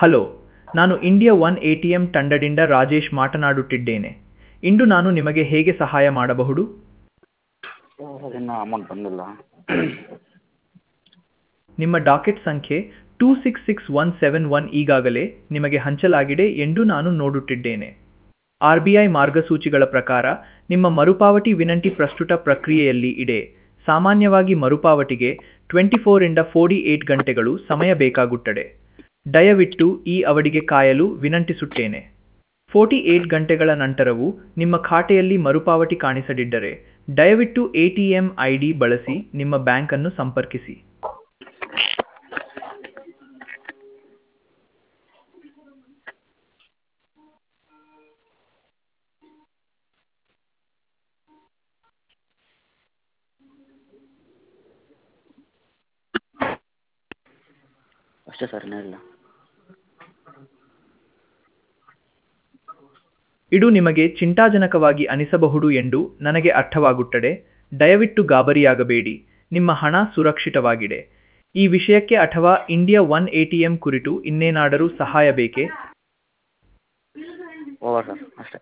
hello ನಾನು India one A T M ತಂಡದಿಂದ ರಾಜೇಶ್ ಮಾತನಾಡುತ್ತಿದ್ದೇನೆ ಇಂದು ನಾನು ನಿಮಗೆ ಹೇಗೆ ಸಹಾಯ ಮಾಡಬಹುದು ಇನ್ನೂ ಅಮೌಂಟ್ ಬಂದಿಲ್ಲ ನಿಮ್ಮ ಡಾಕೆಟ್ ಸಂಖ್ಯೆ two six six one seven one ಈಗಾಗಲೇ ನಿಮಗೆ ಹಂಚಲಾಗಿದೆ ಎಂದು ನಾನು ನೋಡುತ್ತಿದ್ದೇನೆ ಆರ್ ಬಿ ಐ ಮಾರ್ಗಸೂಚಿಗಳ ಪ್ರಕಾರ ನಿಮ್ಮ ಮರುಪಾವತಿ ವಿನಂತಿ ಪ್ರಸ್ತುತ ಪ್ರಕ್ರಿಯೆಯಲ್ಲಿ ಇದೆ ಸಾಮಾನ್ಯವಾಗಿ ಮರುಪಾವತಿಗೆ ಟ್ವೆಂಟಿ ಫೋರಿಂದ ಫೋರ್ಟಿ ಏಟ್ ಗಂಟೆಗಳು ಸಮಯ ಬೇಕಾಗುತ್ತದೆ ದಯವಿಟ್ಟು ಈ ಅವಧಿಗೆ ಕಾಯಲು ವಿನಂತಿಸುತ್ತೇನೆ ಫೋರ್ಟಿ ಏಟ್ ಗಂಟೆಗಳ ನಂತರವೂ ನಿಮ್ಮ ಖಾತೆಯಲ್ಲಿ ಮರುಪಾವತಿ ಕಾಣಿಸದಿದ್ದರೆ ದಯವಿಟ್ಟು A T M I D ಬಳಸಿ ನಿಮ್ಮ ಬ್ಯಾಂಕನ್ನು ಸಂಪರ್ಕಿಸಿ ಅಷ್ಟೇ ಸರ್ ಇನ್ನೂ ಇಲ್ಲ ಇದು ನಿಮಗೆ ಚಿಂತಾಜನಕವಾಗಿ ಅನಿಸಬಹುದು ಎಂದು ನನಗೆ ಅರ್ಥವಾಗುತ್ತದೆ ದಯವಿಟ್ಟು ಗಾಬರಿಯಾಗಬೇಡಿ ನಿಮ್ಮ ಹಣ ಸುರಕ್ಷಿತವಾಗಿದೆ ಈ ವಿಷಯಕ್ಕೆ ಅಥವಾ India one A T M ಕುರಿತು ಇನ್ನೇನಾದರೂ ಸಹಾಯ ಬೇಕೇ ಓವರ್ ಸರ್ ಅಷ್ಟೇ